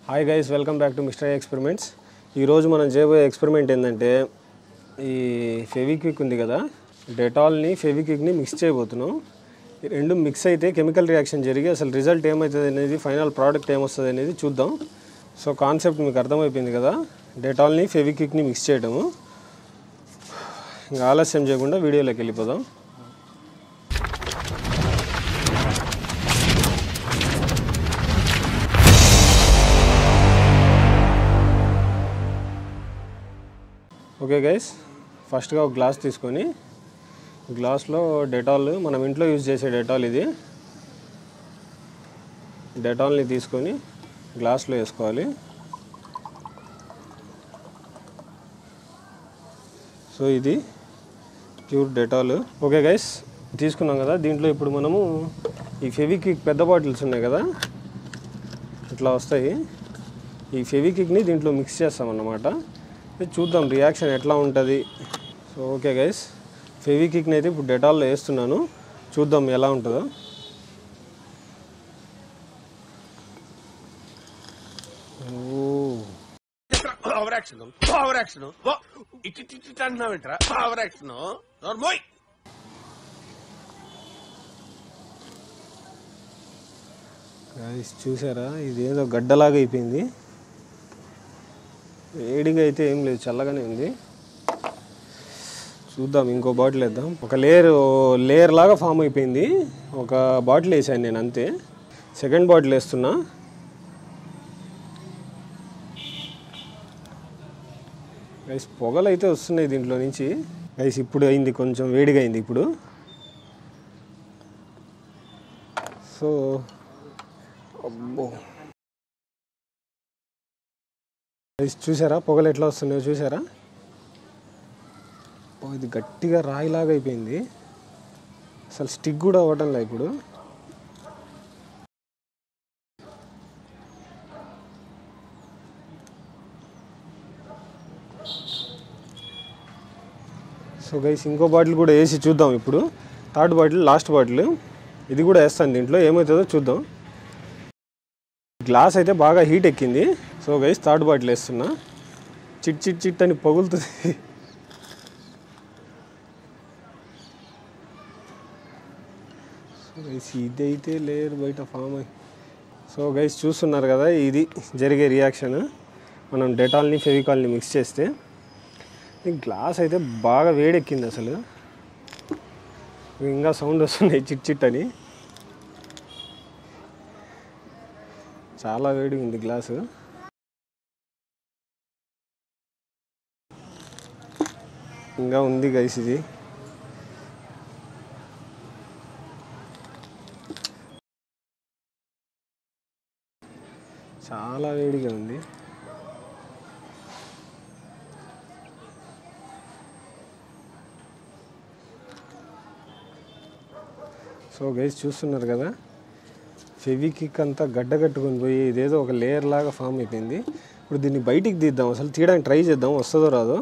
hi guys welcome back to mister experiments ఈరోజు మనం చేయబోయే ఎక్స్పెరిమెంట్ ఏంటంటే ఈ ఫెవిక్విక్ ఉంది కదా డెటాల్ని ఫెవిక్విక్ని మిక్స్ చేయబోతున్నాం ఈ రెండు మిక్స్ అయితే కెమికల్ రియాక్షన్ జరిగి అసలు రిజల్ట్ ఏమవుతుంది అనేది ఫైనల్ ప్రోడక్ట్ ఏమొస్తుంది అనేది చూద్దాం సో కాన్సెప్ట్ మీకు అర్థమైపోయింది కదా డెటాల్ని ఫెవిక్విక్ని మిక్స్ చేయడము ఇంకా ఆలస్యం చేయకుండా వీడియోలోకి వెళ్ళిపోదాం ఓకే గైస్ ఫస్ట్గా ఒక గ్లాస్ తీసుకొని గ్లాస్లో డెటాల్ మనం ఇంట్లో యూజ్ చేసే డెటాల్ ఇది డెటాల్ని తీసుకొని గ్లాస్లో వేసుకోవాలి సో ఇది ప్యూర్ డెటాల్ ఓకే గైస్ తీసుకున్నాం కదా దీంట్లో ఇప్పుడు మనము ఈ ఫెవిక్విక్ పెద్ద బాటిల్స్ ఉన్నాయి కదా ఇట్లా వస్తాయి ఈ ఫెవిక్విక్ని దీంట్లో మిక్స్ చేస్తామన్నమాట ఇది చూద్దాం రియాక్షన్ ఎట్లా ఉంటుంది సో ఓకే గైస్ ఫెవిక్విక్ని అయితే ఇప్పుడు డెటాల్లో వేస్తున్నాను చూద్దాం ఎలా ఉంటుందో ఓ ఓవర్ యాక్షన్ ఓవర్ యాక్షన్ ఇటు ఇటు ఇటు అంటున్నావేంట్రా ఓవర్ యాక్షన్ నోర్మోయ్ గైస్ చూసారా ఇది ఏదో గడ్డలాగా అయిపోయింది వేడిగా అయితే ఏం లేదు చల్లగానే ఉంది చూద్దాం ఇంకో బాటిల్ వేద్దాం ఒక లేయర్ లేయర్ లాగా ఫామ్ అయిపోయింది ఒక బాటిల్ వేసాను నేను అంతే సెకండ్ బాటిల్ వేస్తున్నా గైస్ పొగలు అయితే వస్తున్నాయి దీంట్లో నుంచి గైస్ ఇప్పుడు అయింది కొంచెం వేడిగా అయింది ఇప్పుడు సో అబ్బో గైస్ చూసారా పొగలు ఎట్లా వస్తున్నాయో చూసారా ఓ, ఇది గట్టిగా రాయిలాగా అయిపోయింది అసలు స్టిక్ కూడా అవ్వటంలే ఇప్పుడు సో గైస్ ఇంకో బాటిల్ కూడా వేసి చూద్దాం ఇప్పుడు థర్డ్ బాటిల్ లాస్ట్ బాటిల్ ఇది కూడా వేస్తాను దీంట్లో ఏమవుతుందో చూద్దాం గ్లాస్ అయితే బాగా హీట్ ఎక్కింది సో గైస్ థర్డ్ బాటిల్ వేస్తున్నా చిట్ చిట్ చిట్ అని పగులుతుంది సో గైస్ ఇదైతే లేరు బయట ఫామ్ అయి సో గైస్ చూస్తున్నారు కదా ఇది జరిగే రియాక్షన్ మనం డెటాల్ని ఫెవికాల్ని మిక్స్ చేస్తే ఈ గ్లాస్ అయితే బాగా వేడెక్కింది అసలు ఇంకా సౌండ్ వస్తుంది చిట్ చిట్ అని చాలా వేడిగా ఉంది గ్లాసు ఇంకా ఉంది గైస్ ఇది చాలా వేడిగా ఉంది సో గైస్ చూస్తున్నారు కదా ఫెవికిక్ అంతా గడ్డ కట్టుకొని పోయి ఇదేదో ఒక లేయర్ లాగా ఫామ్ అయిపోయింది ఇప్పుడు దీన్ని బయటికి తీద్దాం అసలు తీయడానికి ట్రై చేద్దాం వస్తుందో రాదో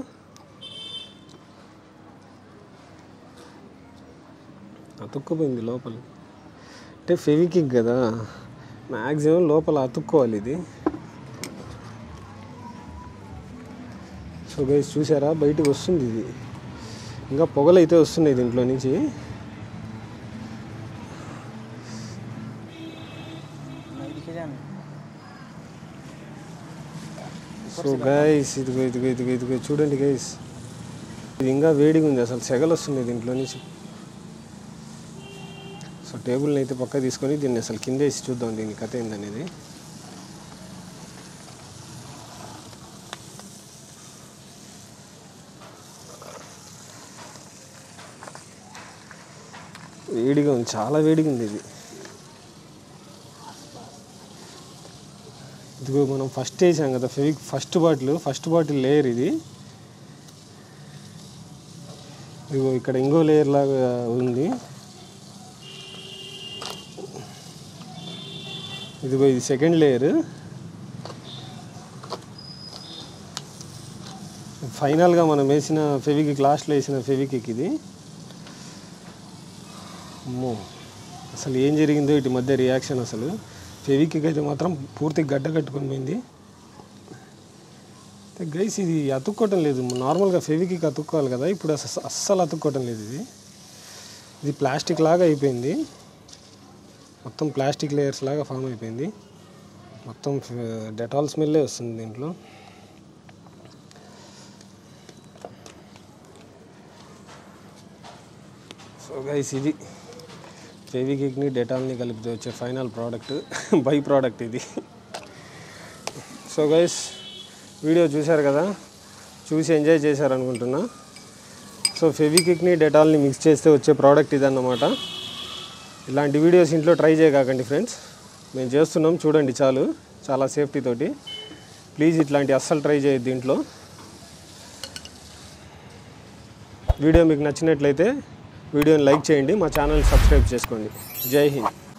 అతుక్కుపోయింది లోపల అంటే ఫెవికిక్ కదా మ్యాక్సిమం లోపల అతుక్కోవాలి ఇది సో గైస్ చూసారా బయటికి వస్తుంది ఇది ఇంకా పొగలు అయితే వస్తున్నాయి దీంట్లో నుంచి సో గైస్ ఇదిగో ఇదిగో ఇదిగో ఇదిగో చూడండి గైస్ ఇది ఇంకా వేడిగా ఉంది అసలు సెగలు వస్తుంది దీంట్లో నుంచి సో టేబుల్ని అయితే పక్క తీసుకొని దీన్ని అసలు కింద వేసి చూద్దాం దీని కథ ఏందనేది వేడిగా ఉంది చాలా వేడిగా ఉంది ఇది ఇదిగో మనం ఫస్ట్ వేసాం కదా ఫెవిక్ first bottle first bottle layer ఇది ఇదిగో ఇక్కడ ఇంకో లేయర్ లాగా ఉంది ఇదిగో ఇది సెకండ్ లేయర్ ఫైనల్గా మనం వేసిన ఫెవికిక్ లాస్ట్లో వేసిన ఫెవికిక్ ఇది అమ్మో అసలు ఏం జరిగిందో ఇటు మధ్య రియాక్షన్ అసలు ఫెవిక్విక్ అయితే మాత్రం పూర్తి గడ్డ కట్టుకొని పోయింది గైస్ ఇది అతుక్కోవటం లేదు నార్మల్గా ఫెవిక్విక్ అతుక్కోవాలి కదా ఇప్పుడు అస- అస్సలు అతుక్కోవటం లేదు ఇది ఇది ప్లాస్టిక్ లాగా అయిపోయింది మొత్తం ప్లాస్టిక్ లేయర్స్ లాగా ఫామ్ అయిపోయింది మొత్తం డెటాల్ స్మెల్లే వస్తుంది దీంట్లో సో గైస్ ఇది ఫెవికిక్ని డెటాల్ని కలిపితే వచ్చే ఫైనల్ ప్రోడక్ట్ బై ప్రోడక్ట్ ఇది సో గైస్ వీడియో చూశారు కదా చూసి ఎంజాయ్ చేశారు అనుకుంటున్నా సో ఫెవికిక్ని డెటాల్ని మిక్స్ చేస్తే వచ్చే ప్రోడక్ట్ ఇదన్నమాట ఇలాంటి వీడియోస్ ఇంట్లో ట్రై చేయకండి ఫ్రెండ్స్ మేము చేస్తున్నాం చూడండి చాలు చాలా సేఫ్టీ తోటి ప్లీజ్ ఇట్లాంటి అస్సలు ట్రై చేయొద్దు దీంట్లో వీడియో మీకు నచ్చినట్లయితే వీడియోని లైక్ చేయండి మా ఛానల్ సబ్స్క్రైబ్ చేసుకోండి జై హింద్